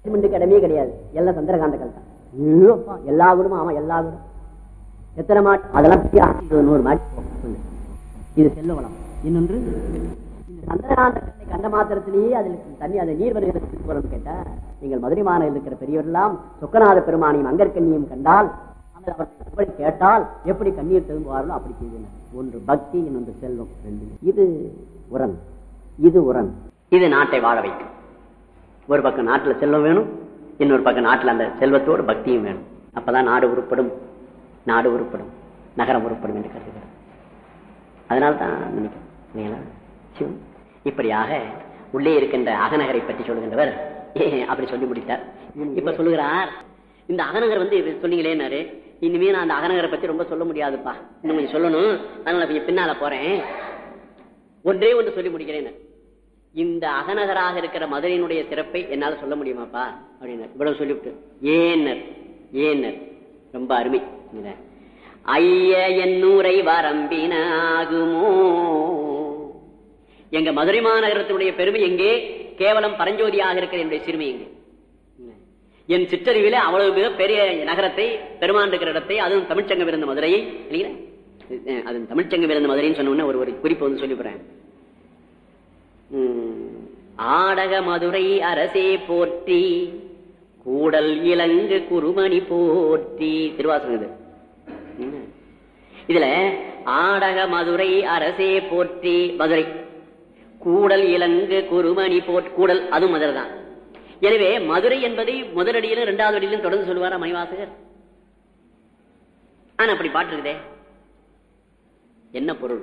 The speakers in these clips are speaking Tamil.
மிண்டுக்கு இடமே கிடையாது எல்லாம் சந்திரகாந்தங்கள் தான் ஐயோ, அப்பா, எல்லா வீடும் ஆமா எல்லா வீடும் எத்தனை மாட்டு அதெல்லாம் பெரிய ஆயிரத்தி நூறு மாட்டு போகும் சொல்லு. இது செல்ல வளம் இன்னொன்று இந்த சந்திரகாந்த கண்ணை கண்ட மாத்திரத்திலேயே அதில் தண்ணி அதை நீர் வருகிறது வரும் கேட்டா நீங்கள் மதுரை மாநகரில் இருக்கிற பெரியவரெல்லாம் சொக்கநாத பெருமானையும் அங்கற்கண்ணியும் கண்டால் அல்லது அவர்கள் எப்படி கேட்டால் எப்படி கண்ணீர் திரும்புவார்களோ அப்படி செய்தனர் ஒன்று பக்தி இன்னொன்று செல்வம் ரெண்டு இது உரன் இது உரன் இது நாட்டை வாழ வைக்கும் ஒரு பக்கம் நாட்டுல செல்வம் வேணும் இன்னொரு பக்கம் நாட்டுல அந்த செல்வத்தோடு பக்தியும் வேணும் அப்பதான் நாடு உருப்படும் நாடு உருப்படும் நகரம் உருப்படும் என்று கருதுகிறேன் அதனால தான் நினைக்கிறேன் இல்லைங்களா? சிவம். இப்படியாக உள்ளே இருக்கின்ற அகநகரை பற்றி சொல்லுகின்றவர் ஏ, அப்படி சொல்லி முடித்தார் இப்ப சொல்லுகிறார் இந்த அகநகர் வந்து இது சொன்னீங்களேன்னாரு இனிமே நான் அந்த அகநகரை பத்தி ரொம்ப சொல்ல முடியாதுப்பா இன்னும் கொஞ்சம் சொல்லணும் அதனால கொஞ்சம் பின்னால போறேன் ஒன்றே ஒன்று சொல்லி முடிக்கிறேன் இந்த அகநகராக இருக்கிற மதுரையினுடைய சிறப்பை என்னால சொல்ல முடியுமாப்பா அப்படின்னார் இவ்வளவு சொல்லிவிட்டு ஏன்னர் ஏன்னர் ரொம்ப அருமை இல்ல? ஐய என்னூரை வரம்பினாகுமோ எங்க மதுரை மாநகரத்தினுடைய பெருமை எங்கே கேவலம் பரஞ்சோதியாக இருக்கிற என்னுடைய சிறுமை எங்கே என் சிற்றறிவிலே அவ்வளவு மிக பெரிய நகரத்தை பெருமான் இருக்கிற இடத்தை அதுவும் தமிழ்ச்சங்கம் இருந்த மதுரையை இல்லைங்களா அஹ் அது தமிழ்ச்சங்கம் இருந்த மதுரைன்னு சொன்ன உடனே ஒரு ஒரு குறிப்பு வந்து சொல்லிவிடுறேன் உம், ஆடக மதுரை அரசே போற்றி கூடல் இலங்கு குருமணி போற்றி திருவாசகம் இது உம். இதுல ஆடக மதுரை அரசே போற்றி மதுரை கூடல் இலங்கு குருமணி போட் கூடல் அதுவும் மதுரை தான் எனவே மதுரை என்பதை முதலடியிலும் இரண்டாவது அடியிலும் தொடர்ந்து சொல்லுவாரா மணிவாசகர் ஆனா அப்படி பாட்டு இருக்குதே என்ன பொருள்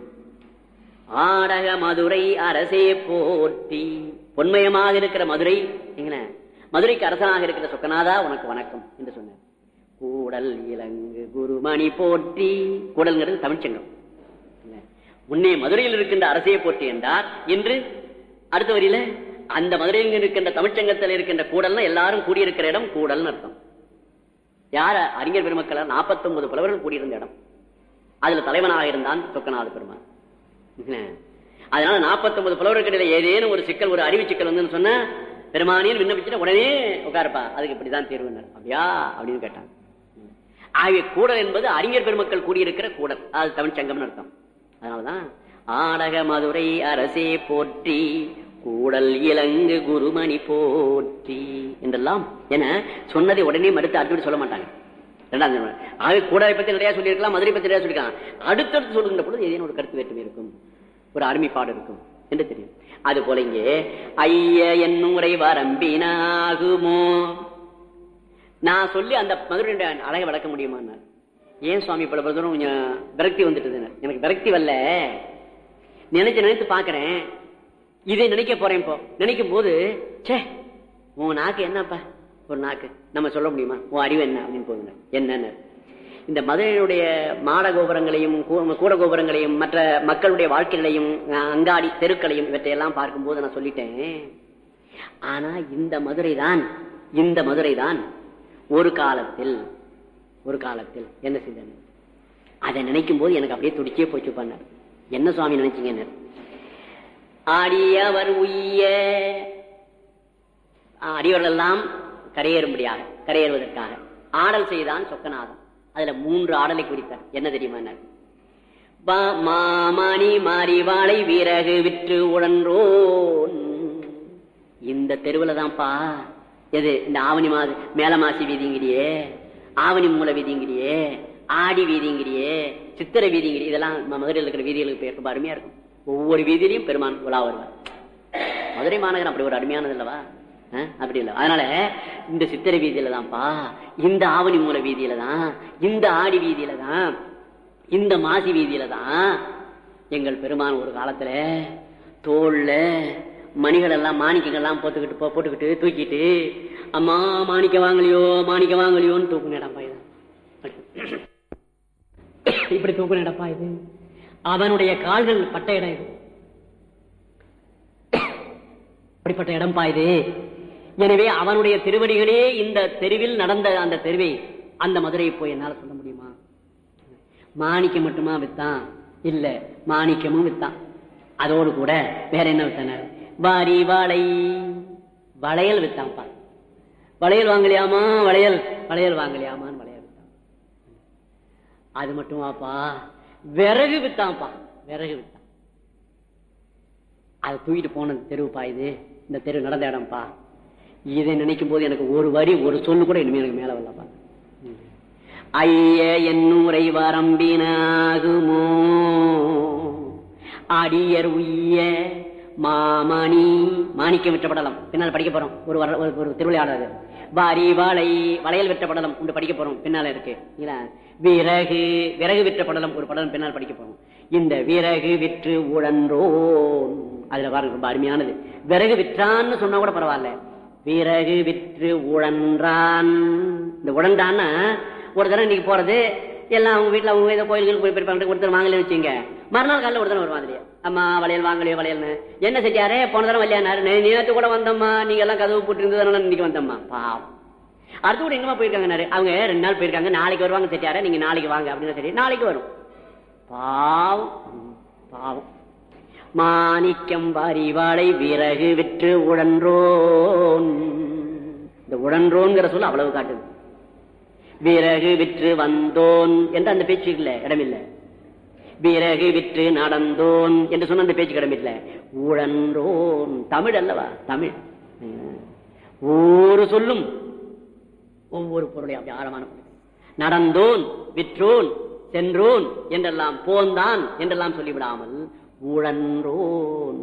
ஆடக மதுரை அரசே போற்றி பொன்மயமாக இருக்கிற மதுரை எங்கன மதுரைக்கு அரசனாக இருக்கிற சொக்கநாதா உனக்கு வணக்கம் என்று சொன்னார் கூடல் இலங்கு குருமணி போற்றி கூடல்ங்கிறது தமிழ்ச்சங்கம் இல்ல. முன்னே மதுரையில் இருக்கின்ற அரசே போற்றி என்றார் இன்று அடுத்த வரியில அந்த மதுரையில் இருக்கின்ற தமிழ்ச்சங்கத்தில் இருக்கின்ற கூடல்னா எல்லாரும் கூடியிருக்கிற இடம் கூடல்னு அர்த்தம் யார அறிஞர் பெருமக்கள் நாற்பத்தி ஒன்பது புலவர்கள் கூடியிருந்த இடம் அதுல தலைவனாக இருந்தான் சொக்கநாத பெருமான் என்ன? அதனால 49 புலவர்களிடையில ஏதேனும் ஒரு சிக்கல் ஒரு அறிவு சிக்கல் வந்து சொன்ன பெருமானியில் விண்ணப்பிச்சுட்டு உடனே உட்காருப்பா அதுக்கு இப்படிதான் தீர்வுனர் அப்படியா அப்படின்னு கேட்டான் ஆகிய கூடல் என்பது அறிஞர் பெருமக்கள் கூடியிருக்கிற கூடல் அது தமிழ் சங்கம்னு அர்த்தம் அதனாலதான் ஆடக மதுரை அரசே போற்றி கூடல் இலங்கு குருமணி போற்றி என்றெல்லாம் என சொன்னதை உடனே மறுத்து அடுத்து சொல்ல மாட்டாங்க இரண்டாம் தடவை. ஆகவே கூடாரை பத்தி நிறைய சொல்லியிருக்கலாம் மதுரை பத்தி நிறைய சொல்லியிருக்கலாம் அடுத்தடுத்து சொல்லுகின்ற பொழுது ஏதேனும் ஒரு கருத்து வேற்றுமை இருக்கும் ஒரு அருமைப்பாடு இருக்கும் என்று தெரியும் அது போல இங்கே ஐய என்னுரை வரம்பினாகுமோ நான் சொல்லி அந்த மதுரையுடைய அழகை வளர்க்க முடியுமா ஏன் சுவாமி பல தூரம் கொஞ்சம் விரக்தி வந்துட்டு எனக்கு விரக்தி வரல நினைச்சு நினைத்து பாக்குறேன் இதை நினைக்க போறேன் இப்போ நினைக்கும் போது ச்சே உன் நாக்கு என்னப்பா ஒரு நாக்கு நம்ம சொல்ல முடியுமா உன் அறிவு என்ன அப்படின்னு போகுங்க என்னன்னு இந்த மதுரையினுடைய மாட கோபுரங்களையும் கூ- கூட கோபுரங்களையும் மற்ற மக்களுடைய வாழ்க்கைகளையும் அஹ், அங்காடி தெருக்களையும் இவற்றையெல்லாம் பார்க்கும்போது நான் சொல்லிட்டேன் ஆனா இந்த மதுரை தான் இந்த மதுரை தான் ஒரு காலத்தில் ஒரு காலத்தில் என்ன செய்தேன் அதை நினைக்கும் போது எனக்கு அப்படியே துடிச்சே போச்சு பண்ணார் என்ன சுவாமி நினைச்சீங்க ஆடியவர் உய்ய அடியவர்கள் எல்லாம் கரையேறும்படியாக கரையேறுவதற்காக ஆடல் செய்தான் சொக்கநாதன் அதுல மூன்று ஆடலை குறித்தார் என்ன தெரியுமா பா- மாமணி மாறி வாழை வீரகு விற்று உழன்றோன் இந்த தெருவுல தான்ப்பா எது இந்த ஆவணி மாத மேலமாசி வீதிங்கிறியே ஆவணி மூல வீதிங்கிறியே ஆடி வீதிங்கிறியே சித்திரை வீதிங்கிறியே இதெல்லாம் நம்ம மதுரையில் இருக்கிற வீதிகளுக்கு பேர் ரொம்ப அருமையா இருக்கும் ஒவ்வொரு வீதியிலையும் பெருமான் உலா வருவார் மதுரை மாநகரம் அப்படி ஒரு அருமையானது இல்லவா அஹ், அப்படி இல்லை அதனால இந்த சித்திரை வீதியில தான்ப்பா இந்த ஆவணி மூல வீதியில தான் இந்த ஆடி வீதியில தான் இந்த மாசி வீதியில தான் எங்கள் பெருமான் ஒரு காலத்துல தோல்ல மணிகள் எல்லாம் மாணிக்கங்கள் எல்லாம் போட்டுக்கிட்டு போ- போட்டுக்கிட்டு தூக்கிட்டு அம்மா மாணிக்க வாங்கலையோ மாணிக்க வாங்கலையோன்னு தூக்கு நடப்பா இது இப்படி தூக்கு நடப்பா இது அவனுடைய கால்கள் பட்ட இடம் இது அப்படிப்பட்ட இடம்பா இது எனவே அவனுடைய திருவடிகளே இந்த தெருவில் நடந்த அந்த தெருவை அந்த மதுரையை போய் என்னால சொல்ல முடியுமா மாணிக்கம் மட்டுமா வித்தான் இல்ல மாணிக்கமும் வித்தான் அதோடு கூட வேற என்ன வித்தனர் வாரி வாழை வளையல் வித்தான்ப்பா வளையல் வாங்கலையாமா வளையல் வளையல் வாங்கலையாமான்னு வளையல் வித்தான் அது மட்டுமாப்பா விறகு வித்தான்ப்பா விறகு வித்தான் அதை தூக்கிட்டு போன தெருவுப்பா இது இந்த தெரு நடந்த இடம்ப்பா இதை நினைக்கும் போது எனக்கு ஒரு வரி ஒரு சொல்லு கூட இனிமே எனக்கு மேல வரலப்பா ஐய என்னுரை வரம்பினாகுமோ அடியர் உய்ய மாமணி மாணிக்கம் விற்றப்படலாம் பின்னால் படிக்க போறோம் ஒரு வர- ஒரு- ஒரு திருவிளையாடல் வரி வளை வளையல் விற்ற படலம் ஒன்று படிக்க போறோம் பின்னால இருக்கு இல்ல விறகு விறகு விற்ற படலம் ஒரு படலம் பின்னால் படிக்க போறோம் இந்த விறகு விற்று உழன்றோன் அதுல பாருங்க ரொம்ப அருமையானது விறகு விற்றான்னு சொன்னா கூட பரவாயில்ல விறகு விற்று உழன்றான் இந்த உழன்றான்னா ஒரு தடவை இன்னைக்கு போறது எல்லாம் அவங்க வீட்டுல அவங்க ஏதோ கோயிலுக்கு போய் போயிருப்பாங்க ஒருத்தர் வாங்கலன்னு வச்சுங்க மறுநாள் காலையில் ஒருத்தர் ஒரு மாதிரி அம்மா வளையல் வாங்கலையோ வளையல்னு என்ன செஞ்சாரே போன தடவை வல்லையானாரு "நே- நேத்து கூட வந்தம்மா நீங்க எல்லாம் கதவு போட்டு இருந்ததுனால இன்னைக்கு வந்தம்மா பாவம் அடுத்து கூட எங்கம்மா போயிருக்காங்க அவங்க ரெண்டு நாள் போயிருக்காங்க நாளைக்கு வருவாங்க செட்டியாரே நீங்க நாளைக்கு வாங்க அப்படின்னு சரி நாளைக்கு வரும் பாவம் ம், பாவம் மாணிக்கம் வாரி விறகு விற்று உழன்றோன் இந்த உழன்றோன்கிற சொல்ல அவ்வளவு காட்டுது விறகு விற்று வந்தோன் என்று அந்த பேச்சு இல்ல இடமில்ல விறகு விற்று நடந்தோன் என்று சொன்ன அந்த பேச்சுக்கு இடமில்ல உழன்றோன் தமிழ் அல்லவா தமிழ் ம். ஒரு சொல்லும் ஒவ்வொரு பொருளையும் அப்படி ஆழமான பொருள் நடந்தோன் விற்றோன் சென்றோன் என்றெல்லாம் போந்தான் என்றெல்லாம் சொல்லிவிடாமல் உழன்றோன்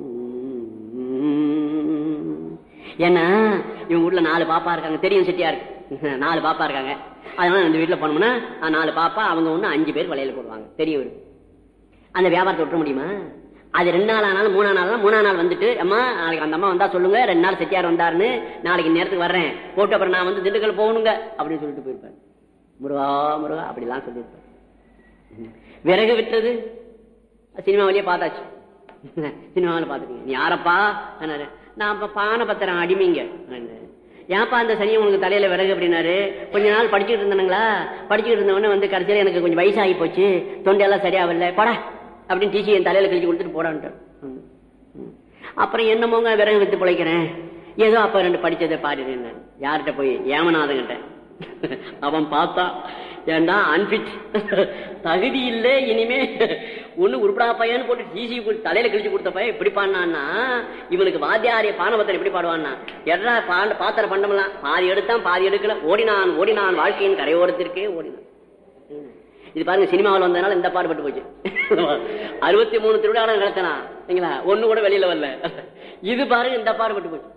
ஏன்னா இவங்க வீட்டுல நாலு பாப்பா இருக்காங்க தெரியும் செட்டியாருக்கு நாலு பாப்பா இருக்காங்க அதனால இந்த வீட்டுல போனோம்னா அஹ், நாலு பாப்பா அவங்க ஒண்ணு அஞ்சு பேர் வளையல் போடுவாங்க தெரியும் இவருக்கு அந்த வியாபாரத்தை விட்டுற முடியுமா அது ரெண்டு நாள் ஆனாலும் மூணா நாள் மூணா நாள் வந்துட்டு அம்மா நாளைக்கு அந்த அம்மா வந்தா சொல்லுங்க ரெண்டு நாள் செட்டியார் வந்தாருன்னு நாளைக்கு நேரத்துக்கு வர்றேன் போட்டு அப்புறம் நான் வந்து திண்டுக்கல் போகணுங்க அப்படின்னு சொல்லிட்டு போயிருப்பேன் முருகா முருகா அப்படிலாம் சொல்லியிருப்பேன் ம். விறகு விட்டது சினிமா வழியே பார்த்தாச்சு சினிமாவில் பார்த்துக்கீங்க நீ யாரப்பா என்னாரு நான் இப்ப பானை பத்திரம் அடிமைங்க அப்படின்னாரு. ஏன்ப்பா அந்த சனி உனக்கு தலையில விறகு அப்படின்னாரு கொஞ்ச நாள் படிச்சுட்டு இருந்தானுங்களா படிச்சுட்டு இருந்தவொடனே வந்து கடைசியில எனக்கு கொஞ்சம் வயசாகி போச்சு தொண்டையெல்லாம் சரியாவில்லை போடா அப்படின்னு டிசி என் தலையில கழிச்சு கொடுத்துட்டு போடான்ட்டு ம். ம். அப்புறம் என்னமோங்க விறகு வித்து பிழைக்கிறேன் ஏதோ அப்ப ரெண்டு படிச்சதை பாடினேன் யார்கிட்ட போய் ஏமநாதங்கிட்ட அவன் பார்த்தா ஏண்டா அன்பிட் தகுதி இல்ல இனிமே ஒண்ணு உருப்படா பையன்னு போட்டு டிசி தலையில கிழிச்சு கொடுத்த பையன் இப்படி பாடினான்னா இவனுக்கு வாத்தியாரிய பானபத்தன் எப்படி பாடுவான்னா எடா பாண்ட பாத்திர பண்டமெல்லாம் பாதி எடுத்தான் பாதி எடுக்கல ஓடினான் ஓடினான் வாழ்க்கையின் கரையோரத்திற்கே ஓடினான் ம். இது பாருங்க சினிமாவில் வந்ததுனால இந்த பாடுபட்டு போச்சு அறுபத்தி மூணு திருவிழா நடத்தினா சரிங்களா ஒண்ணு கூட வெளியில வரல இது பாருங்க இந்த பாடுபட்டு போச்சு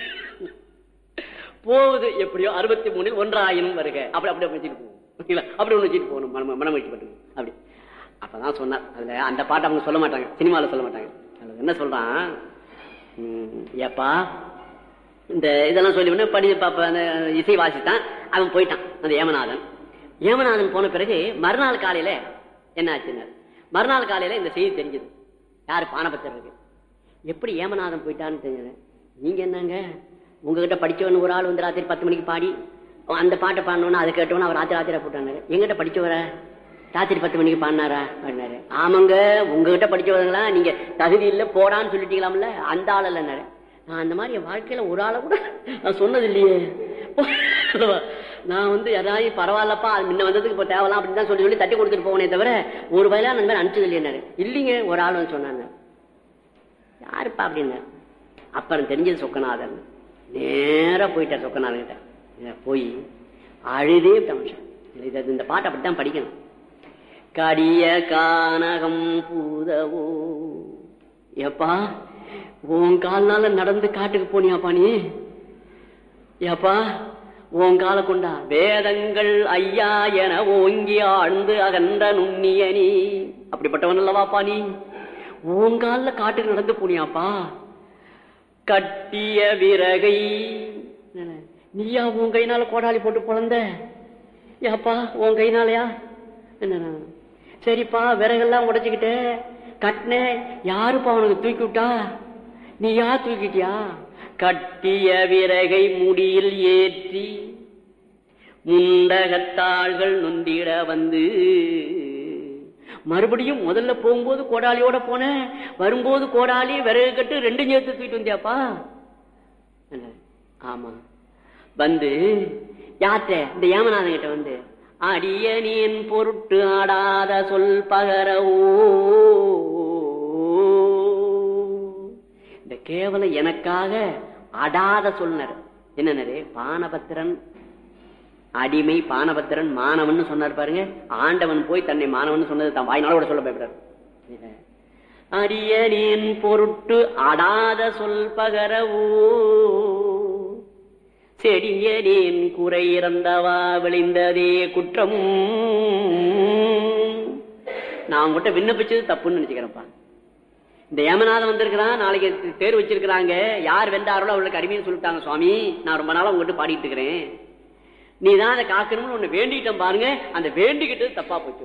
போகுது எப்படியோ அறுபத்தி மூணில் ஒன்றாயிரம் வருக அப்படி அப்படி அப்படி வச்சுட்டு போகும் சரிங்களா? அப்படி ஒண்ணு வச்சுட்டு போகணும் மனம் மனமகிழ்ச்சி பட்டு அப்படி அப்பதான் சொன்னார் அதுல அந்த பாட்டை அவங்க சொல்ல மாட்டாங்க சினிமாவில் சொல்ல மாட்டாங்க அதுல என்ன சொல்றான் ம், ஏப்பா இந்த இதெல்லாம் சொல்லி உடனே படி பாப்ப அந்த இசை வாசித்தான் அவன் போயிட்டான் அந்த ஏமநாதன் ஏமநாதன் போன பிறகு மறுநாள் காலையில என்ன ஆச்சுன்னார் மறுநாள் காலையில இந்த செய்தி தெரிஞ்சது யாரு பானபத்திரருக்கு எப்படி ஏமநாதன் போயிட்டான்னு தெரிஞ்சது நீங்க என்னங்க உங்ககிட்ட படிச்சவன் ஒரு ஆள் வந்து ராத்திரி பத்து மணிக்கு பாடி அந்த பாட்டை பாடணும்னா அதை கேட்டவன அவர் ராத்திரி ராத்திரி போட்டாங்க எங்கிட்ட படிச்சவர ராத்திரி பத்து மணிக்கு பாடினாரா பாடினாரு ஆமாங்க உங்ககிட்ட படிச்சவங்களா நீங்க தகுதி இல்ல போடான்னு சொல்லிட்டீங்களாம்ல அந்த ஆள் இல்லைன்னாரு நான் அந்த மாதிரி என் வாழ்க்கையில ஒரு ஆளை கூட நான் சொன்னது இல்லையே நான் வந்து யாராவது பரவாயில்லப்பா அது முன்ன வந்ததுக்கு இப்போ தேவலாம் அப்படின்னு தான் சொல்லி சொல்லி தட்டி கொடுத்துட்டு போனே தவிர ஒரு வயலா அந்த மாதிரி அனுப்பிச்சது இல்லையாரு இல்லைங்க ஒரு ஆள் வந்து சொன்னாங்க யாருப்பா அப்படின்னு அப்புறம் தெரிஞ்சது சொக்கநாதன் நேரா போயிட்டார் சொக்கநாதன் கிட்ட இத போய் அழுதே தமிழ் இது இந்த பாட்டை அப்படித்தான் படிக்கணும் கடிய கானகம் பூதவோ ஏப்பா உன் கால்னால நடந்து காட்டுக்கு போனியாப்பா நீ ஏப்பா உன் கால கொண்டா வேதங்கள் ஐயா என ஓங்கி ஆழ்ந்து அகன்ற நுண்ணிய நீ அப்படிப்பட்டவன் அல்லவாப்பா நீ உன் கால்ல காட்டுக்கு நடந்து போனியாப்பா கட்டிய விறகை நீயா உன் கைனால கோடாலி போட்டு பிறந்த ஏப்பா உன் கைனாலயா என்ன சரிப்பா விறகெல்லாம் உடைச்சுக்கிட்ட கட்டின யாருப்பா உனக்கு தூக்கி விட்டா நீ யார் தூக்கிட்டியா கட்டிய விறகை முடியில் ஏற்றி முண்டகத்தாள்கள் நொந்திட வந்து மறுபடியும் முதல்ல போகும்போது கோடாலியோட போன வரும்போது கோடாலி விறகு கட்டு ரெண்டும் சேர்த்து தூக்கிட்டு வந்தியாப்பா என்ன? ஆமா வந்து யார்கிட்ட இந்த ஏமநாதன் கிட்ட வந்து அடியனின் பொருட்டு ஆடாத சொல் பகரவோ இந்த கேவலம் எனக்காக அடாத சொல்னர் என்னன்னரு பானபத்திரன் அடிமை பானபத்திரன் மாணவன் சொன்னார் பாருங்க ஆண்டவன் போய் தன்னை மாணவன் சொன்னது தான் வாய்நாளோட சொல்ல பயப்படுறாரு அடியனின் பொருட்டு அடாத சொல் பகரவோ செடியனின் குறை இறந்தவா விளைந்ததே குற்றம் நான் உங்ககிட்ட விண்ணப்பிச்சது தப்புன்னு நினைச்சுக்கிறேன்ப்பா இந்த ஏமநாதன் வந்திருக்கிறான் நாளைக்கு தேர் வச்சிருக்கிறாங்க யார் வென்றாரோ அவளுக்கு அடிமைன்னு சொல்லிட்டாங்க சுவாமி நான் ரொம்ப நாளா உங்ககிட்ட பாடிட்டு இருக்கிறேன் நீ தான் அதை காக்கணும்னு ஒண்ணு வேண்டிக்கிட்டேன் பாருங்க அந்த வேண்டிக்கிட்டது தப்பா போச்சு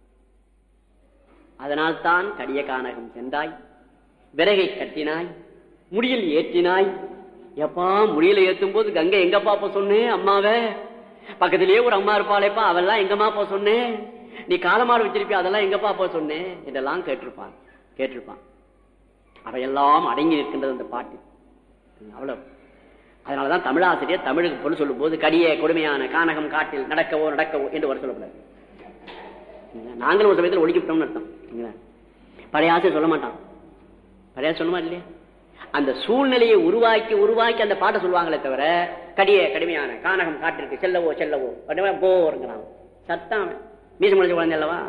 அதனால் தான் கடிய கானகம் சென்றாய் விறகை கட்டினாய் முடியில் ஏற்றினாய் எப்பா முடியல ஏத்தும் போது கங்கை எங்கப்பா போக சொன்னேன் அம்மாவ பக்கத்திலேயே ஒரு அம்மா இருப்பாளேப்பா அவெல்லாம் எங்கம்மா போக சொன்னேன் நீ காலமாடு வச்சிருப்பியா அதெல்லாம் எங்கப்பா போக சொன்னேன் இதெல்லாம் கேட்டிருப்பான் கேட்டிருப்பான் அவையெல்லாம் அடங்கி நிற்கின்றது அந்த பாட்டு அவ்வளவு அதனாலதான் தமிழாசிரியர் தமிழுக்கு பொருள் சொல்லும் போது கடிய கொடுமையான கானகம் காட்டில் நடக்கவோ நடக்கவோ என்று வர சொல்லக்கூடாது நாங்களும் ஒரு சமயத்தில் ஒழிக்கப்பட்டோம்னு அர்த்தம் பழைய ஆசிரியர் சொல்ல மாட்டான் பழைய சொல்லுமா இல்லையா அந்த சூழ்நிலையை உருவாக்கி உருவாக்கி அந்த பாட்டை சொல்லுவாங்களே தவிர கடிய கடுமையான கானகம் காட்டிற்கு செல்லவோ செல்லவோ போருங்கிறான் சத்தம் மீச முடிஞ்ச குழந்தை அல்லவா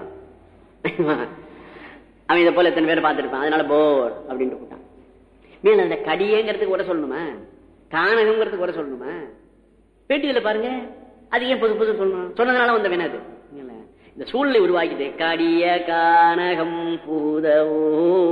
அவன் இதை போல எத்தனை பேர் பார்த்துருப்பான் அதனால போர் அப்படின்ட்டு போட்டான் மேல அந்த கடியங்கிறதுக்கு கூட சொல்லணுமா கானகம்ங்கிறதுக்கு கூட சொல்லணுமா பேட்டியில பாருங்க அது ஏன் புது புது சொல்லணும் சொன்னதுனால வந்த வேணாது இந்த சூழ்நிலை உருவாக்கிது கடிய கானகம் பூதவோ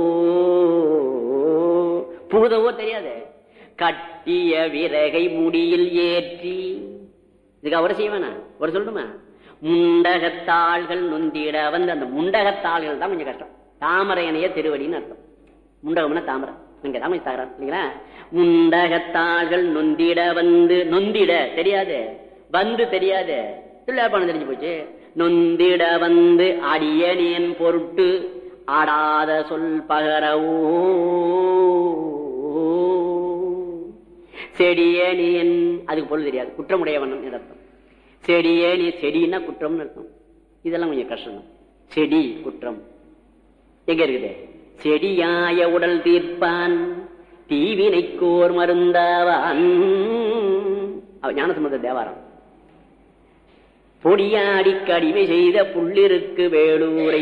பூதவோ தெரியாது கட்டிய விறகை முடியில் ஏற்றி இதுக்கு அவரை செய்வானா ஒரு சொல்லணுமா முண்டகத்தாள்கள் நொந்திட வந்து அந்த முண்டகத்தாள்கள் தான் கொஞ்சம் கஷ்டம் தாமரையனைய திருவடின்னு அர்த்தம் முண்டகம்னா தாமரை இங்க தான் கொஞ்சம் தகராறு இல்லைங்களா முண்டகத்தாள்கள் நொந்திட வந்து நொந்திட தெரியாது வந்து தெரியாது பிள்ளையாப்பான தெரிஞ்சு போச்சு நொந்திட வந்து அடியனேன் பொருட்டு ஆடாத சொல் பகரவோ செடியேனியன் அதுக்கு பொருள் தெரியாது குற்றமுடையவன் அர்த்தம் செடியேனி செடின்னா குற்றம்னு அர்த்தம் இதெல்லாம் கொஞ்சம் கஷ்டம் செடி குற்றம் எங்க இருக்குது செடியாய உடல் தீர்ப்பான் தீவினைக்கோர் மருந்தாவான் ஞானசம்பந்த தேவாரம் பொடியாடி கடிமை செய்த புள்ளிருக்கு வேலூரை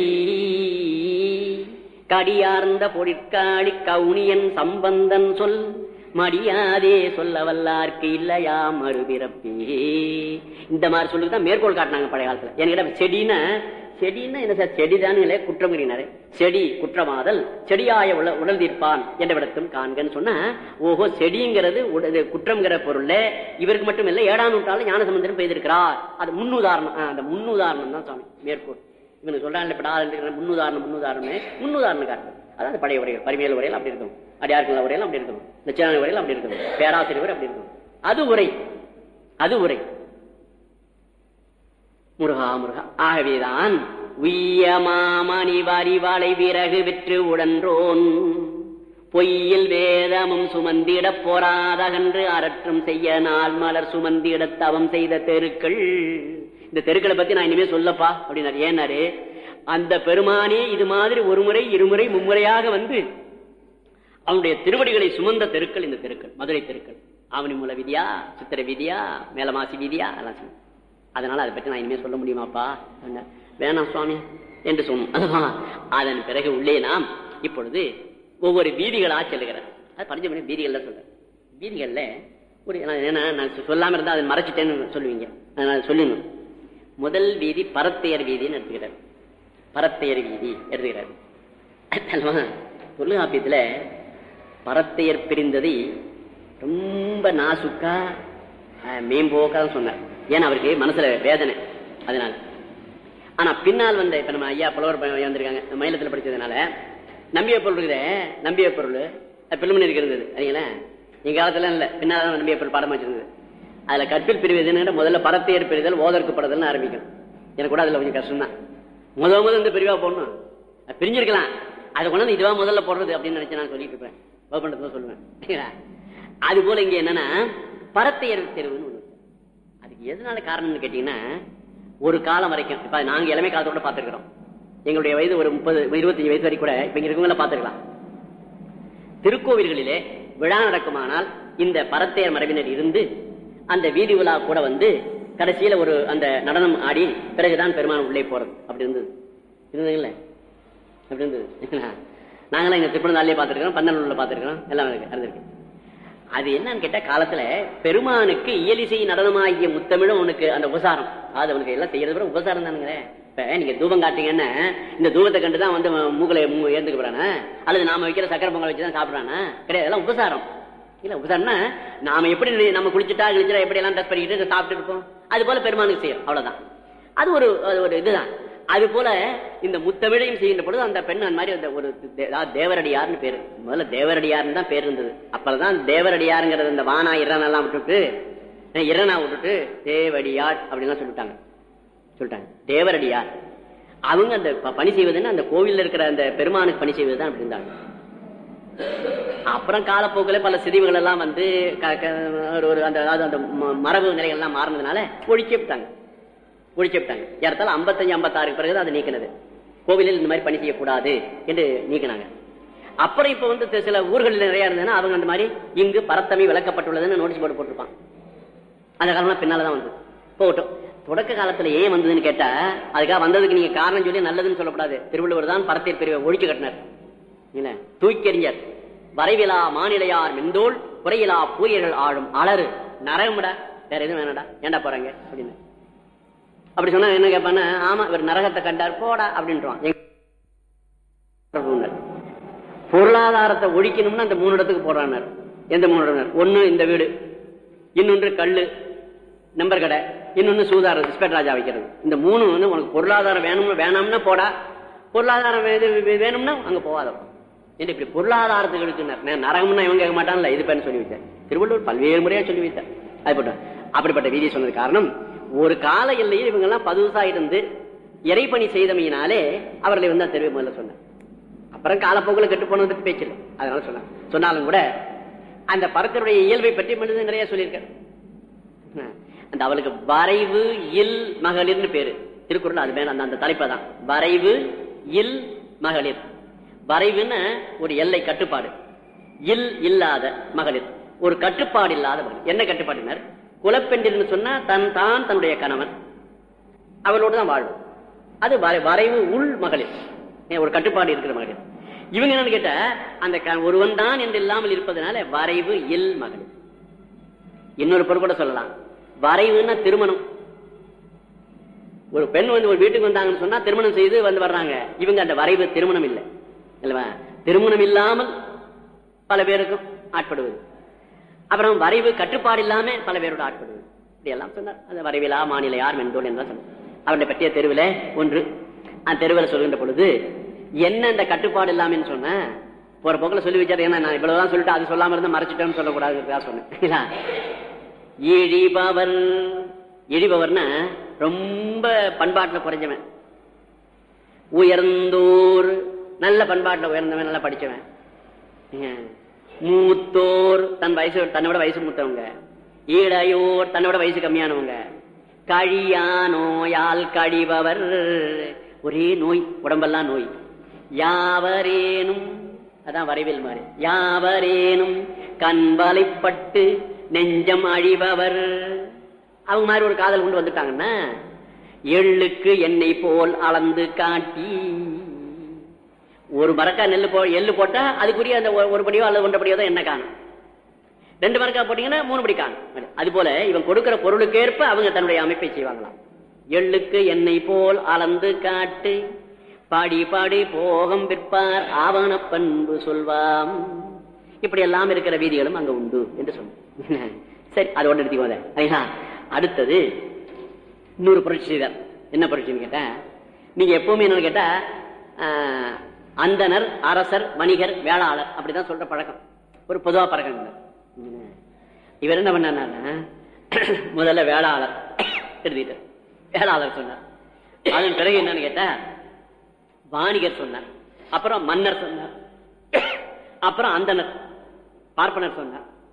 கடியார்ந்த பொடிற்காடி கவுனியன் சம்பந்தன் சொல் மடியாதே சொல்ல வல்லார்க்கு இல்லையா மறுபிறப்பே இந்த மாதிரி சொல்லிதான் மேற்கோள் காட்டினாங்க பழைய காலத்துல எனக்கு செடினா செடின்னா என்ன சார் செடிதானே குற்றம் செடி குற்றமாதல் செடியாய உல உடல் தீர்ப்பான் என்ற விடத்தும் காண்கன்னு சொன்னா ஓஹோ செடிங்கிறது குற்றம்ங்கிற பொருள்ல இவருக்கு மட்டும் இல்ல ஏழாம் நூற்றாண்டு ஞானசம்பந்தன் பெய்திருக்கிறார் அது முன்னுதாரணம் அந்த முன்னுதாரணம் தான் சுவாமி மேற்கோள் இவங்க சொல்றாங்க இப்ப முன்னுதாரணம் முன்னுதாரணமே முன்னுதாரணம் காட்டு அதான் பழைய உரைகள் பரிமையல் உரையில் அப்படி இருக்கும் அடியார்கள் உரையில் அப்படி இருக்கும் லட்சண உரையில் அப்படி இருக்கும் பேராசிரியர் அப்படி இருக்கும் அது உரை அது உரை முருகா முருகா ஆகவேதான் உய்ய மாமணி வரிவாளை விறகு விற்று உடன்றோன் பொய்யில் வேதமும் சுமந்திட போராதகன்று அரற்றும் செய்ய நாள் மலர் சுமந்திட தவம் செய்த தெருக்கள் இந்த தெருக்களை பத்தி நான் இனிமே சொல்லப்பா அப்படின்னாரு ஏன்னாரு அந்த பெருமானே இது மாதிரி ஒரு முறை இருமுறை மும்முறையாக வந்து அவனுடைய திருவடிகளை சுமந்த தெருக்கள் இந்த தெருக்கள் மதுரை தெருக்கள் ஆவணி மூல விதியா சித்திர விதியா மேலமாசி விதியா எல்லாம் அதனால அதை பற்றி நான் இனிமே சொல்ல முடியுமாப்பா வேணாம் சுவாமி என்று சொன்னோம் அதன் பிறகு உள்ளே நாம் இப்பொழுது ஒவ்வொரு வீதிகளா செல்லுகிறார் அது பஞ்சமணி வீதிகள்ல சொல்றேன் வீதிகள்ல ஒரு என்ன நான் சொல்லாம இருந்தா அதை மறைச்சிட்டேன்னு சொல்லுவீங்க அதனால சொல்லணும் முதல் வீதி பரத்தையர் வீதின்னு எடுத்துக்கிறார் பரத்தையர் வீதி எடுத்துக்கிறார் தொல்காப்பியத்துல பரத்தையர் பிரிந்ததை ரொம்ப நாசுக்கா மேம்போக்கா சொன்னார் ஏன்னா அவருக்கு மனசுல வேதனை அதனால ஆனா பின்னால் வந்த இப்ப நம்ம ஐயா புலவர் வந்திருக்காங்க மயிலத்துல படிச்சதுனால நம்பிய பொருள் இருக்குதே நம்பிய பொருள் பிள்ளைமணி இருந்தது சரிங்களா எங்க காலத்துல இல்ல பின்னால்தான் நம்பிய பொருள் பாடமா வச்சிருந்தது அதுல கற்பில் பிரிவு முதல்ல பரத்தையர் பிரிதல் ஓதற்கு படுதல் ஆரம்பிக்கும் எனக்கு கூட அதுல கொஞ்சம் கஷ்டம் தான் முத முதல் இந்த பிரிவா போடணும் பிரிஞ்சிருக்கலாம் அதை கொண்டு இதுவா முதல்ல போடுறது அப்படின்னு நினைச்சு நான் சொல்லிட்டு இருப்பேன் சொல்லுவேன் அது போல இங்க என்னன்னா பரத்தையர் தெருவுன்னு ஒண்ணு வச்சார். அதுக்கு எதனால காரணம்னு கேட்டீங்கன்னா ஒரு காலம் வரைக்கும் இப்ப நாங்க இளமை காலத்தோட பாத்துருக்கிறோம் எங்களுடைய வயது ஒரு முப்பது இருபத்தஞ்சு வயசு வரைக்கும் கூட இப்ப இங்க இருக்கவங்கள பாத்துக்கலாம் திருக்கோவில்களிலே விழா நடக்குமானால் இந்த பரத்தையர் மரபினர் இருந்து அந்த வீதி விழா கூட வந்து கடைசியில ஒரு அந்த நடனம் ஆடி பிறகுதான் பெருமான் உள்ளே போறது அப்படி இருந்தது இருந்ததுங்கள அப்படி இருந்தது நாங்களாம் இங்க திருப்பணந்தாலே பார்த்திருக்கிறோம் பந்தனூர்ல பார்த்திருக்கிறோம் எல்லாம் இருக்கு இருந்திருக்கு அது என்னன்னு கேட்டா காலத்துல பெருமானுக்கு இயலிசை நடனமாகிய முத்தமிழும் உனக்கு அந்த உபசாரம் அது அவனுக்கு எல்லாம் செய்யறது கூட உபசாரம் தானுங்களே இப்ப நீங்க தூபம் காட்டுறீங்கன்னா இந்த தூபத்தை கண்டுதான் வந்து மூக்கலை ஏந்துக்கு போறானா அல்லது நாம வைக்கிற சக்கரை பொங்கல் வச்சுதான் சாப்பிடுறானா கிடையாது அதெல்லாம் உபசாரம் இல்ல உபசாரம்னா நாம எப்படி நம்ம குளிச்சுட்டா கிழிச்சிட்டா எப்படி எல்லாம் டச் பண்ணிக்கிட்டு சாப்பிட்டு இருப்போம் அது போல பெருமானுக்கு செய்யும் அவ்வளவுதான் அது ஒரு அது ஒரு இதுதான் அது போல இந்த முத்தமிழையும் செய்கின்ற பொழுது அந்த பெண் அந்த மாதிரி அந்த ஒரு தே- அதாவது தேவரடியார்னு பேரு முதல்ல தேவரடியார்னு தான் பேர் இருந்தது அப்பதான் தேவரடியாருங்கிறது இந்த வானா இரனெல்லாம் விட்டுட்டு அஹ் இரனா விட்டுட்டு தேவடியார் அப்படின்லாம் சொல்லிட்டாங்க சொல்லிட்டாங்க தேவரடியார் அவங்க அந்த ப- பணி செய்வதுன்னு அந்த கோவில்ல இருக்கிற அந்த பெருமானுக்கு பணி செய்வது தான் அப்படி இருந்தாங்க அப்புறம் காலப்போக்கில் பல சிதைவுகள் எல்லாம் வந்து க- க- ஒரு- ஒரு அந்த அதாவது அந்த ம- மரபு நிலைகள் எல்லாம் மாறினதுனால ஒழிச்சு விட்டாங்க ஒழிச்சு விட்டாங்க ஏறத்தால ஐம்பத்தஞ்சு ஐம்பத்தாறுக்கு பிறகு அதை நீக்கினது கோவிலில் இந்த மாதிரி பணி செய்யக்கூடாது என்று நீக்கினாங்க அப்புறம் இப்ப வந்து தி- சில ஊர்களில் நிறைய இருந்ததுன்னா அவங்க அந்த மாதிரி இங்கு பரத்தமை விளக்கப்பட்டுள்ளதுன்னு நோட்டீஸ் போர்டு போட்டிருப்பான் அந்த காலம் பின்னாலதான் வந்து போகட்டும் தொடக்க காலத்துல ஏன் வந்ததுன்னு கேட்டா அதுக்காக வந்ததுக்கு நீங்க காரணம் சொல்லி நல்லதுன்னு சொல்லக்கூடாது திருவள்ளுவர் தான் பரத்தை பிரிவை ஒழிச்சு கட்டினார் இல்ல தூக்கி எறிஞர் வரைவிலா மாநிலையார் மெந்தோள் குறையிலா பூரியர்கள் ஆளும் அலறு நரகம்டா வேற எதுவும் வேணாடா ஏன்டா போறாங்க அப்படின்னு அப்படி சொன்னா என்ன கேட்பான்னா ஆமா இவர் நரகத்தை கண்டார் போடா அப்படின்றான் பொருளாதாரத்தை ஒழிக்கணும்னு அந்த மூணு இடத்துக்கு போடுறானார் எந்த மூணு இடம் ஒண்ணு இந்த வீடு இன்னொன்று கல்லு நம்பர் கடை இன்னொன்னு சூதாரம் இஸ்பெட் ராஜா வைக்கிறது இந்த மூணு வந்து உனக்கு பொருளாதாரம் வேணும்னு வேணாம்னா போடா பொருளாதாரம் வே- வே- வேணும்னா அங்க போகாத என்று இப்படி பொருளாதாரத்துக்கு இருக்குனர் நரகம்னா இவங்க கேட்க மாட்டான்ல இது பேர் சொல்லி வைத்தார் திருவள்ளுவர் பல்வேறு முறையா சொல்லி வைத்தார் அதுபட்ட அப்படிப்பட்ட வீதியை சொன்னது காரணம் ஒரு கால எல்லையில் இவங்க எல்லாம் பதுசா இருந்து இறைப்பணி செய்தமையினாலே அவர்களை வந்து அந்த தெருவை முதல்ல சொன்னார் அப்புறம் காலப்போக்கில் கெட்டு போனதுக்கு பேச்சு இல்லை அதனால சொன்னாங்க சொன்னாலும் கூட அந்த பரத்தருடைய இயல்பை பற்றி மனிதன் நிறைய சொல்லியிருக்காரு அந்த அவளுக்கு வரைவு இல் மகளிர்னு பேரு திருக்குறள் அது மேல அந்த அந்த தலைப்பை தான் வரைவு இல் மகளிர் வரைவுன்னு ஒரு எல்லை கட்டுப்பாடு இல் இல்லாத மகளிர் ஒரு கட்டுப்பாடு இல்லாத மகளிர் என்ன கட்டுப்பாடுனர் குலப்பெண்டிர்னு சொன்னா தன் தான் தன்னுடைய கணவன் அவளோடு தான் வாழும் அது வரை- வரைவு உள் மகளிர் ஏன் ஒரு கட்டுப்பாடு இருக்கிற மகளிர் இவங்க என்னன்னு கேட்டா அந்த க- ஒருவன் தான் என்று இல்லாமல் இருப்பதனால வரைவு இல் மகளிர் இன்னொரு பொருள் கூட சொல்லலாம் வரைவுன்னா திருமணம் ஒரு பெண் வந்து ஒரு வீட்டுக்கு வந்தாங்கன்னு சொன்னா திருமணம் செய்து வந்து வர்றாங்க இவங்க அந்த வரைவு திருமணம் இல்லை இல்லவா திருமணம் இல்லாமல் பல பேருக்கும் ஆட்படுவது அப்புறம் வரைவு கட்டுப்பாடு இல்லாம பல பேரோட ஆட்படுவது இப்படி எல்லாம் சொன்னார் அந்த வரைவிலா மாநில யார் மென்தோல் என்றால் சொன்னார் அவருடைய பற்றிய தெருவில் ஒன்று அந்த தெருவில் சொல்கின்ற பொழுது என்ன இந்த கட்டுப்பாடு இல்லாமன்னு சொன்ன போற போக்கில் சொல்லி வச்சாரு ஏன்னா நான் இவ்வளவுதான் சொல்லிட்டு அது சொல்லாம இருந்தா மறைச்சிட்டேன்னு சொல்லக்கூடாதுன்னு சொன்னேன் இல்லையா? இழிபவர் இழிபவர்னா ரொம்ப பண்பாட்டுல குறைஞ்சவன் உயர்ந்தோர் நல்ல பண்பாட்டுல உயர்ந்தவன் நல்லா படிச்சவன் ஏன்? மூத்தோர் தன் வயசு தன்னோட வயசு மூத்தவங்க இளையோர் தன்னோட வயசு கம்மியானவங்க கழியா நோயால் கழிபவர் ஒரே நோய் உடம்பெல்லாம் நோய் யாவரேனும் அதான் வரைவில் மாதிரி யாவரேனும் கண்வலைப்பட்டு நெஞ்சம் அழிபவர் அவங்க மாதிரி ஒரு காதல் கொண்டு வந்துட்டாங்கன்னா எள்ளுக்கு எண்ணெய் போல் அளந்து காட்டி ஒரு மரக்கா நெல்லு போ எள்ளு போட்டா அதுக்குரிய அந்த ஒரு- ஒரு படியோ அல்லது ஒன்றரை படியோ தான் எண்ணெய் காணும் ரெண்டு மரக்கா போட்டீங்கன்னா மூணு படி காணும் அது போல இவன் கொடுக்கிற பொருளுக்கேற்ப அவங்க தன்னுடைய அமைப்பை செய்வாங்களாம் எள்ளுக்கு எண்ணெய் போல் அளந்து காட்டு பாடி பாடி போகம் விற்பார் ஆவண பண்பு சொல்வாம் இப்படி எல்லாம் இருக்கிற வீதிகளும் அங்க உண்டு என்று சொன்ன சரி அதோட நிறுத்திக்கோத சரிங்களா அடுத்தது இன்னொரு புரட்சி செய்தார் என்ன புரட்சின்னு கேட்டா நீங்க எப்பவுமே என்னன்னு கேட்டா ஆஹ், அந்தனர் அரசர் வணிகர் வேளாளர் அப்படிதான் சொல்ற பழக்கம் ஒரு பொதுவா பழக்கம் இல்லை. இவர் என்ன பண்ணாருன்னா முதல்ல வேளாளர் எழுதிட்டார் வேளாளர் சொன்னார் அதன் பிறகு என்னன்னு கேட்டா வாணிகர் சொன்னார் அப்புறம் மன்னர் சொன்னார் அப்புறம் அந்தனர் பார்ப்பனர் சொன்னார்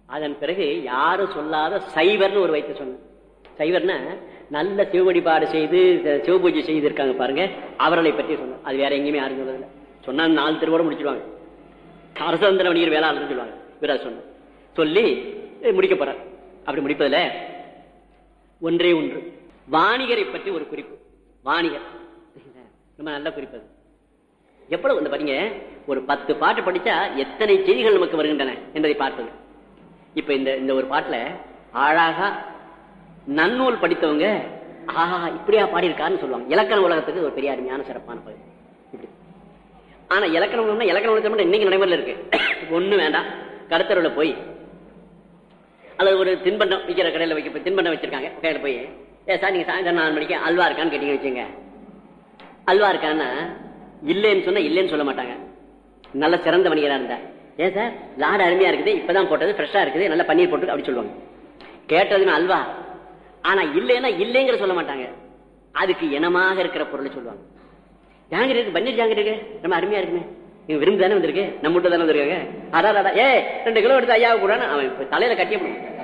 அதன் பிறகு யாரும் சொல்லாத சைவர்னு ஒரு வைத்து சொன்ன சைவர்னா நல்ல சிவ வழிபாடு செய்து சிவபூஜை செய்து இருக்காங்க பாருங்க அவர்களை பற்றி சொன்ன அது வேற எங்கேயுமே யாரும் சொல்றதில்ல சொன்னா நாலு திருவோட முடிச்சிடுவாங்க அரசந்திர வணிகர் வேளாளர்னு சொல்லுவாங்க இவரா சொன்ன சொல்லி முடிக்க போறார் அப்படி முடிப்பதுல ஒன்றே ஒன்று வாணிகரை பற்றி ஒரு குறிப்பு வாணிகர் ரொம்ப நல்ல குறிப்பு அது எவ்வளவு வந்து பாருங்க ஒரு பத்து பாட்டு படிச்சா எத்தனை செய்திகள் நமக்கு வருகின்றன என்பதை பார்ப்பது இப்ப இந்த இந்த ஒரு பாட்டுல அழகா நன்னூல் படித்தவங்க ஆஹா இப்படியா பாடியிருக்காருன்னு சொல்லுவாங்க இலக்கண உலகத்துக்கு ஒரு பெரிய அருமையான சிறப்பான பகுதி இப்படி ஆனா இலக்கண உலகம்னா இலக்கண உலகத்தை மட்டும் இன்னைக்கு நடைமுறையில் இருக்கு ஒண்ணு வேண்டாம் கடத்தருவில் போய் அல்லது ஒரு தின்பண்டம் விற்கிற கடையில் வைக்க போய் தின்பண்டம் வச்சிருக்காங்க கடையில் போய் ஏ சார் நீங்க சாயந்தரம் நாலு மணிக்கு அல்வா இருக்கான்னு கேட்டீங்க வச்சுங்க அல்வா இருக்கான்னா இல்லைன்னு சொன்னா இல்லைன்னு சொல்ல மாட்டாங்க நல்ல சிறந்த வணிகரா இருந்தா ஏன் சார் லாடு அருமையா இருக்குது இப்பதான் போட்டது ஃப்ரெஷ்ஷா இருக்குது நல்லா பன்னீர் போட்டு அப்படி சொல்லுவாங்க கேட்டதுன்னு அல்வா ஆனா இல்லைன்னா இல்லைங்கிற சொல்ல மாட்டாங்க அதுக்கு இனமாக இருக்கிற பொருளை சொல்லுவாங்க ஜாங்கிரி இருக்கு பன்னீர் ஜாங்கிரி இருக்கு ரொம்ப அருமையா இருக்குமே நீங்க விரும்பி தானே வந்திருக்கு நம்ம வீட்டு தானே வந்திருக்காங்க அதான் ஏ ரெண்டு கிலோ எடுத்து ஐயாவை கூட அவன் இப்ப தலையில கட்டிய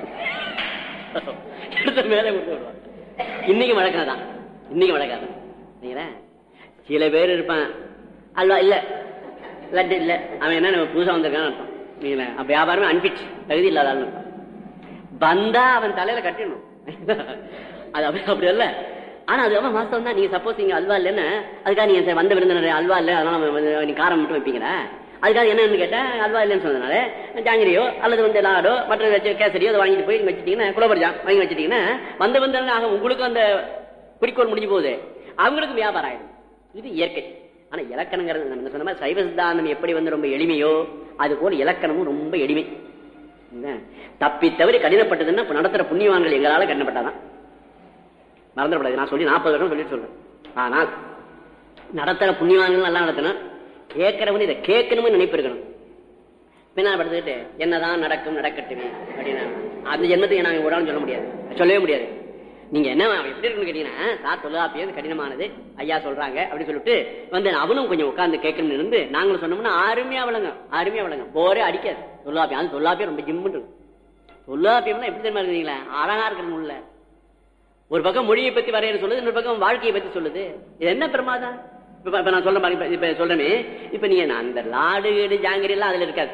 எடுத்த மேலே விட்டு விடுவான் இன்னைக்கு வழக்கம் தான் இன்னைக்கு வழக்காதான் நீங்களா சில பேர் இருப்பான் அல்வா இல்ல லட்டு இல்ல அவன் என்ன நம்ம புதுசா வந்திருக்கான்னு அர்த்தம் நீங்களா அப்ப வியாபாரமே அன்பிட் தகுதி இல்லாத ஆள் வந்தா அவன் தலையில கட்டிடணும் அது அப்படி அப்படி இல்ல ஆனா அது அவன் மாசம் தான் நீங்க சப்போஸ் நீங்க அல்வா இல்லைன்னு அதுக்காக நீங்க வந்த விருந்தினர் அல்வா இல்ல அதனால நீ காரம் மட்டும் வைப்பீங்களா அதுக்காக என்னன்னு கேட்டா அல்வா இல்லைன்னு சொன்னதுனால ஜாங்கிரியோ அல்லது வந்து லாடோ மற்ற வச்சு கேசரியோ அதை வாங்கிட்டு போய் வச்சுட்டீங்கன்னா குலபரிஜா வாங்கி வச்சுட்டீங்கன்னா வந்த விருந்தினர் ஆக உங்களுக்கு அந்த குறிக்கோள் முடிஞ்சு போகுது அவங்களுக்கு வியாபாரம் ஆயிடும் இது இயற்கை ஆனா இலக்கணங்கிறது நம்ம என்ன சொன்ன மாதிரி சைவ சித்தாந்தம் எப்படி வந்து ரொம்ப எளிமையோ அது போல இலக்கணமும் ரொம்ப எளிமை தப்பி தவிர கடினப்பட்டதுன்னா நடத்துற புண்ணியவான்கள் எங்களால கடினப்பட்டாதான் மறந்துடக்கூடாது நான் சொல்லி நாற்பது வருஷம் சொல்லிட்டு சொல்றேன் ஆனால் நடத்துற புண்ணியவான்கள் நல்லா நடத்தணும் கேட்கறவன் இதை கேட்கணும்னு நினைப்பு இருக்கணும் பின்னா படுத்துக்கிட்டு என்னதான் நடக்கும் நடக்கட்டுமே அப்படின்னா அந்த ஜென்மத்துக்கு நாங்க ஒரு சொல்ல முடியாது சொல்லவே முடியாது நீங்க என்ன எப்படி இருக்குன்னு கேட்டீங்கன்னா சார் தொல்லாப்பியது கடினமானது ஐயா சொல்றாங்க அப்படின்னு சொல்லிட்டு வந்து அவனும் கொஞ்சம் உட்கார்ந்து கேட்கணும்னு இருந்து நாங்களும் சொன்னோம்னா அருமையா வழங்க அருமையா வழங்க போரே அடிக்காது தொல்லாப்பியம் அது தொல்லாப்பியம் ரொம்ப ஜிம்முன்னு இருக்கும் தொல்லாப்பியம்னா எப்படி தெரியுமா இருக்கீங்களா அழகா இருக்கிற உள்ள ஒரு பக்கம் மொழியை பத்தி வரையற சொல்லுது இன்னொரு பக்கம் வாழ்க்கையை பத்தி சொல்லுது இது என்ன பிரமாதம் இப்ப நான் சொல்ற மாதிரி இப்ப சொல்றேனே இப்ப நீங்க அந்த லாடு கீடு ஜாங்கிரி எல்லாம் அதுல இருக்காது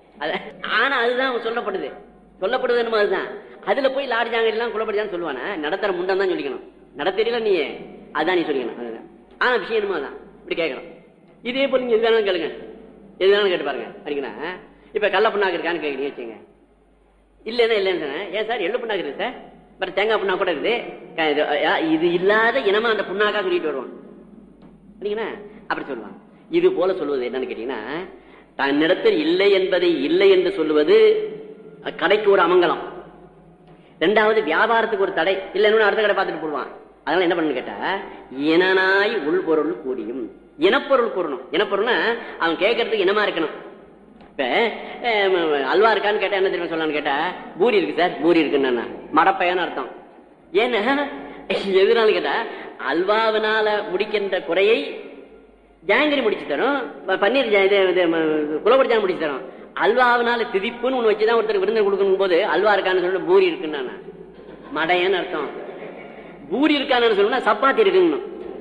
ஆனா அதுதான் சொல்லப்படுது சொல்லப்படுது என்னமோ அதுதான் அதுல போய் லாடு ஜாங்கிரி எல்லாம் குலப்படிதான் சொல்லுவானா நடத்துற முண்டம் தான் சொல்லிக்கணும் நடத்தல நீ அதான் நீ சொல்லிக்கணும் அதுதான் ஆனா விஷயம் என்னமோ தான் இப்படி கேட்கணும் இதே போல நீங்க எது வேணாலும் கேளுங்க எது வேணாலும் கேட்டு பாருங்க அப்படிங்கன்னா இப்ப கள்ள புண்ணாக்கு இருக்கான்னு கேட்குறீங்க வச்சுங்க இல்லைன்னா இல்லைன்னு சொன்னேன் ஏன் சார் எள்ளு புண்ணாக்கு இருக்கு சார் பட் தேங்காய் புண்ணா கூட இருக்குது இது இல்லாத இனமா அந்த புண்ணாக்கா சொல்லிட்டு வருவான் சரிங்களா அப்படி சொல்லுவான் இது போல சொல்லுவது என்னன்னு கேட்டீங்கன்னா தன்னிடத்தில் இல்லை என்பதை இல்லை என்று சொல்லுவது கடைக்கு ஒரு அமங்கலம் ரெண்டாவது வியாபாரத்துக்கு ஒரு தடை இல்லைன்னு அடுத்த கடை பார்த்துட்டு போடுவான் அதனால என்ன பண்ணு கேட்டா இனனாய் உள்பொருள் கூடியும் இனப்பொருள் கூறணும் இனப்பொருள்னா அவன் கேட்கறதுக்கு இனமா இருக்கணும் இப்ப அல்வா இருக்கான்னு கேட்டா என்ன தெரியுமா சொல்லலாம்னு கேட்டா பூரி இருக்கு சார் பூரி இருக்குன்னு மடப்பையான அர்த்தம் ஏன்னா எதுனால கேட்டா அல்வாவினால முடிக்கின்ற குறையை ஜாங்கிரி முடிச்சு தரும் பன்னீர் குலபடி ஜான் முடிச்சு தரும் அல்வாவினால திதிப்புன்னு ஒண்ணு வச்சுதான் ஒருத்தர் விருந்தர் கொடுக்கணும் போது அல்வா இருக்கான்னு சொல்லிட்டு பூரி இருக்குன்னு மடையன்னு அர்த்தம் பூரி இருக்கான்னு சொல்லணும்னா சப்பாத்தி இருக்குன்னு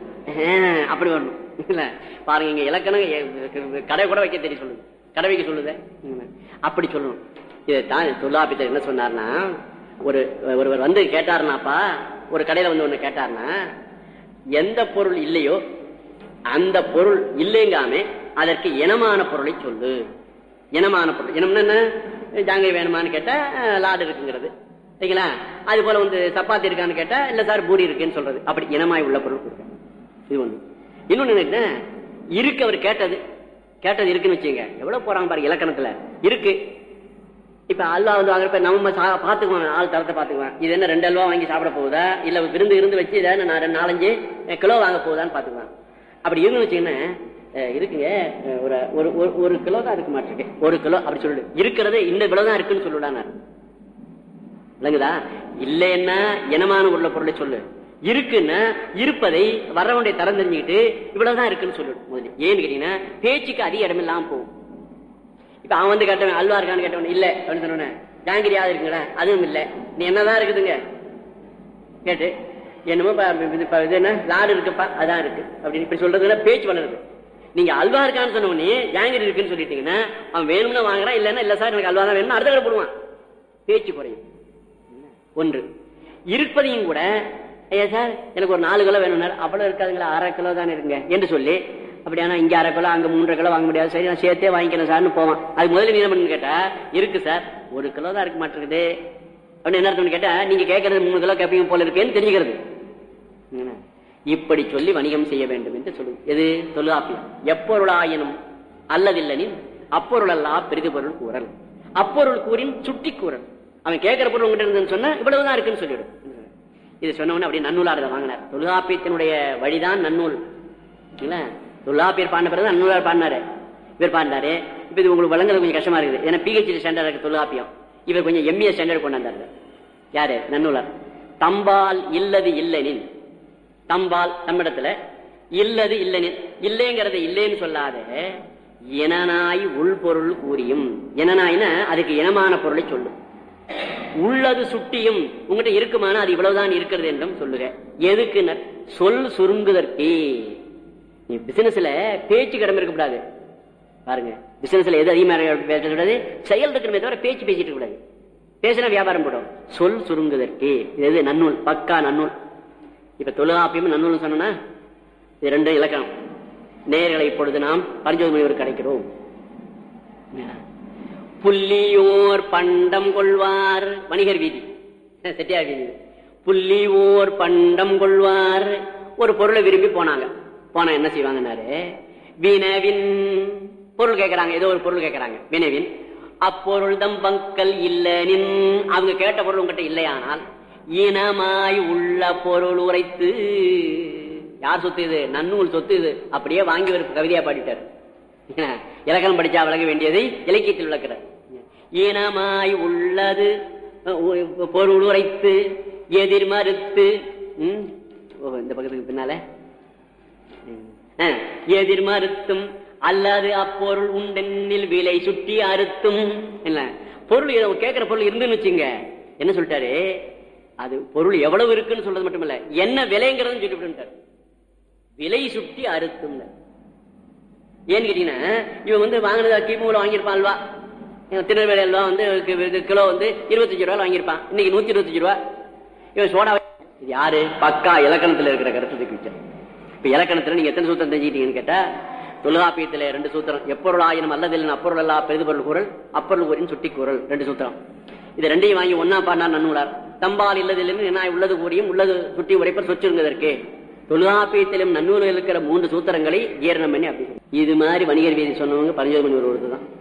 அப்படி வரணும் இல்ல பாருங்க இங்க இலக்கணம் கடை கூட வைக்க தெரிய சொல்லுது கடை வைக்க சொல்லுது அப்படி சொல்லணும் இதைத்தான் தொல்லாபித்தர் என்ன சொன்னார்னா ஒரு ஒருவர் வந்து கேட்டாருனாப்பா ஒரு கடையில வந்து ஒண்ணு கேட்டாருன்னா எந்த பொருள் இல்லையோ அந்த பொருள் இல்லைங்காம அதற்கு இனமான பொருளை சொல்லு இனமான பொருள் இனம்னா என்ன ஜாங்கை வேணுமான்னு கேட்டா லாடு இருக்குங்கிறது சரிங்களா அது போல வந்து சப்பாத்தி இருக்கான்னு கேட்டா இல்ல சார் பூரி இருக்குன்னு சொல்றது அப்படி இனமாய் உள்ள பொருள் கொடுக்க இது ஒண்ணு இன்னொன்னு என்ன இருக்கு அவர் கேட்டது கேட்டது இருக்குன்னு வச்சுங்க எவ்வளவு போறாங்க பாருங்க இலக்கணத்துல இருக்கு இப்ப அல்வா வந்து வாங்குறப்ப நம்ம பாத்துக்குவாங்க ஆள் தரத்தை பாத்துக்குவான் இது என்ன ரெண்டு அல்வா வாங்கி சாப்பிட போகுதா இல்ல விருந்து இருந்து வச்சு இதை நான் நாலஞ்சு கிலோ வாங்க போகுதான்னு பாத்துக்குவான் அப்படி இருந்து வச்சீங்கன்னா இருக்குங்க ஒரு ஒரு ஒரு கிலோ தான் இருக்க மாட்டிருக்கு ஒரு கிலோ அப்படி சொல்லு இருக்கிறது இந்த கிலோ தான் இருக்குன்னு சொல்லுடானார் விளங்குதா இல்லைன்னா இனமான உள்ள பொருளை சொல்லு இருக்குன்னா இருப்பதை வரவனுடைய தரம் தெரிஞ்சுக்கிட்டு இவ்வளவுதான் இருக்குன்னு சொல்லு முதல்ல ஏன்னு கேட்டீங்கன்னா பேச்சுக்கு அதிக இடம் இல்லாம போகும் இப்ப அவன் வந்து கேட்டவன் அல்வா இருக்கான்னு கேட்டவன் இல்ல அப்படின்னு சொன்னேன் ஜாங்கிரியாவது இருக்குங்களா அதுவும் இல்ல நீ என்னதான் இருக்குதுங்க கேட்டு என்னமோ ப- இது ப- இது என்ன லாடு இருக்குப்பா அதான் இருக்கு அப்படின்னு இப்படி சொல்றதுல பேச்சு வளருது நீங்க அல்வா இருக்கான்னு சொன்ன உடனே ஜாங்கிரி இருக்குன்னு சொல்லிட்டீங்கன்னா அவன் வேணும்னா வாங்குறான் இல்லன்னா இல்ல சார் எனக்கு அல்வா தான் வேணும் அடுத்த கடை போடுவான் பேச்சு குறையும் ஒன்று இருப்பதையும் கூட ஐயா சார் எனக்கு ஒரு நாலு கிலோ வேணும்னாரு அவ்வளவு இருக்காதுங்களா அரை கிலோ தான் இருக்குங்க என்று சொல்லி அப்படியானா இங்க அரை கிலோ அங்க மூன்றரை கிலோ வாங்க முடியாது சரி நான் சேர்த்தே வாங்கிக்கிறேன் சார்னு போவான் அது முதல்ல நீ என்ன பண்ணு கேட்டா இருக்கு சார் ஒரு கிலோ தான் இருக்க மாட்டேங்குது அப்படின்னு என்ன அர்த்தம்னு கேட்டா நீங்க கேட்கறது மூணு கிலோ கேட்பீங்க போல இருக்கேன்னு தெரிஞ்சுக்கிறது என்ன? இப்படி சொல்லி வணிகம் செய்ய வேண்டும் என்று சொல்லு எது தொல்காப்பியம் எப்பொருளாயினும் அல்லதில்லனின் அப்பொருள் அல்லா பெரிது பொருள் கூறல் அப்பொருள் கூறின் சுட்டி கூறல் அவன் கேட்கிற பொருள் உங்ககிட்ட இருந்துன்னு சொன்னா இவ்வளவுதான் இருக்குன்னு சொல்லிவிடும் இது சொன்ன உடனே அப்படியே நன்னூலாளர் வாங்கினார் தொல்காப்பியத்தினுடைய வழிதான் நன்னூல் இல்ல தொல்காப்பியர் பாடின பிறகு நன்னூலார் பாடினாரு இவர் பாடினாரு இப்ப இது உங்களுக்கு வழங்குறது கொஞ்சம் கஷ்டமா இருக்குது ஏன்னா பிஹெச்டி ஸ்டாண்டர்ட் இருக்கு தொல்காப்பியம் இவர் கொஞ்சம் எம்ஏ ஸ்டாண்டர்ட் கொண்டாந்தாரு யாரு நன்னூலார் தம்பால் இல்லது இல்லனின் தம்பால் தம்மிடத்துல இல்லது இல்லனின் இல்லைங்கிறத இல்லைன்னு சொல்லாத இனநாய் உள்பொருள் கூறியும் இனநாய்னா அதுக்கு இனமான பொருளை சொல்லும் உள்ளது சுட்டியும் உங்ககிட்ட இருக்குமானா அது இவ்வளவுதான் இருக்கிறது என்றும் சொல்லுக எதுக்கு சொல் சுருங்குதற்கே நீ பிசினஸ்ல பேச்சு கடமை இருக்கக்கூடாது பாருங்க பிசினஸ்ல எது அதிகமா பேசக்கூடாது செயல் இருக்கணுமே தவிர பேச்சு பேசிட்டு இருக்க கூடாது பேசினா வியாபாரம் போடும் சொல் சுருங்குதற்கே இது எது நன்னூல் பக்கா நன்னூல் இப்ப தொழுகாப்பியும் நன்னூல் சொன்னா இது ரெண்டும் இலக்கணம் நேர்களை இப்பொழுது நாம் பரிஞ்சோதி முனிவர் கிடைக்கிறோம் புள்ளியோர் பண்டம் கொள்வார் வணிகர் வீதி செட்டியார் வீதி புள்ளியோர் பண்டம் கொள்வார் ஒரு பொருளை விரும்பி போனாங்க போனா என்ன செய்வாங்கன்னாரு வினவின் பொருள் கேட்கறாங்க ஏதோ ஒரு பொருள் கேட்கறாங்க வினவின் அப்பொருள் தம் பங்கல் இல்லனின் அவங்க கேட்ட பொருள் உங்ககிட்ட இல்லையானால் இனமாய் உள்ள பொருள் உரைத்து யார் சொத்து இது நன்னூல் சொத்து இது அப்படியே வாங்கி ஒரு கவிதையா பாடிட்டார் இலக்கணம் படிச்சா விளக்க வேண்டியதை இலக்கியத்தில் விளக்குறார் இனமாய் உள்ளது அஹ், பொருள் உரைத்து எதிர் மறுத்து ம், ஓ, இந்த பக்கத்துக்கு பின்னால அஹ், எதிர் மறுத்தும் அல்லது அப்பொருள் உண்டென்னில் விலை சுட்டி அறுத்தும் என்ன பொருள் ஏதோ கேட்கிற பொருள் இருந்துன்னு வச்சுங்க என்ன சொல்லிட்டாரு அது பொருள் எவ்வளவு இருக்குன்னு சொல்றது மட்டுமல்ல என்ன விலைங்கிறதுன்னு சொல்லிவிட்டார் விலை சுட்டி அறுத்தும் ஏன்னு கேட்டீங்கன்னா இவன் வந்து வாங்கினது கிமுல வாங்கியிருப்பான் அல்வா இவன் திருநெல்வேலி அல்வா வந்து கி- இது கிலோ வந்து இருபத்தஞ்சு ரூபாய் வாங்கியிருப்பான் இன்னைக்கு நூத்தி இருபத்தஞ்சு ரூபா இவன் சோடா இது யாரு பக்கா இலக்கணத்துல இருக்கிற கருத்துக்கு வச்ச இப்ப இலக்கணத்துல நீங்க எத்தனை சூத்திரம் தெரிஞ்சுக்கிட்டீங்கன்னு கேட்டா தொல்காப்பியத்துல ரெண்டு சூத்திரம் எப்பொருள் ஆயினும் அல்லதில் அப்பொருள் அல்லா பெரிது பொருள் கூறல் அப்பொருள் கூறின் சுட்டி கூறல் ரெண்டு சூத்திரம் இது ரெண்டையும் வாங்கி ஒன்னா பாடினார் நன்னூலார் தம்பால் இல்லதிலும் என்ன உள்ளது கூறியும் உள்ளது சுட்டி உரைப்பர் சொச்சிருந்ததற்கு தொல்காப்பியத்திலும் நன்னூலில் இருக்கிற மூன்று சூத்திரங்களை ஜீரணம் பண்ணி அப்படி இது மாதிரி வணிகர் வீதி சொன்னவங்க பரிஞ்சோதி மணி ஒரு தான்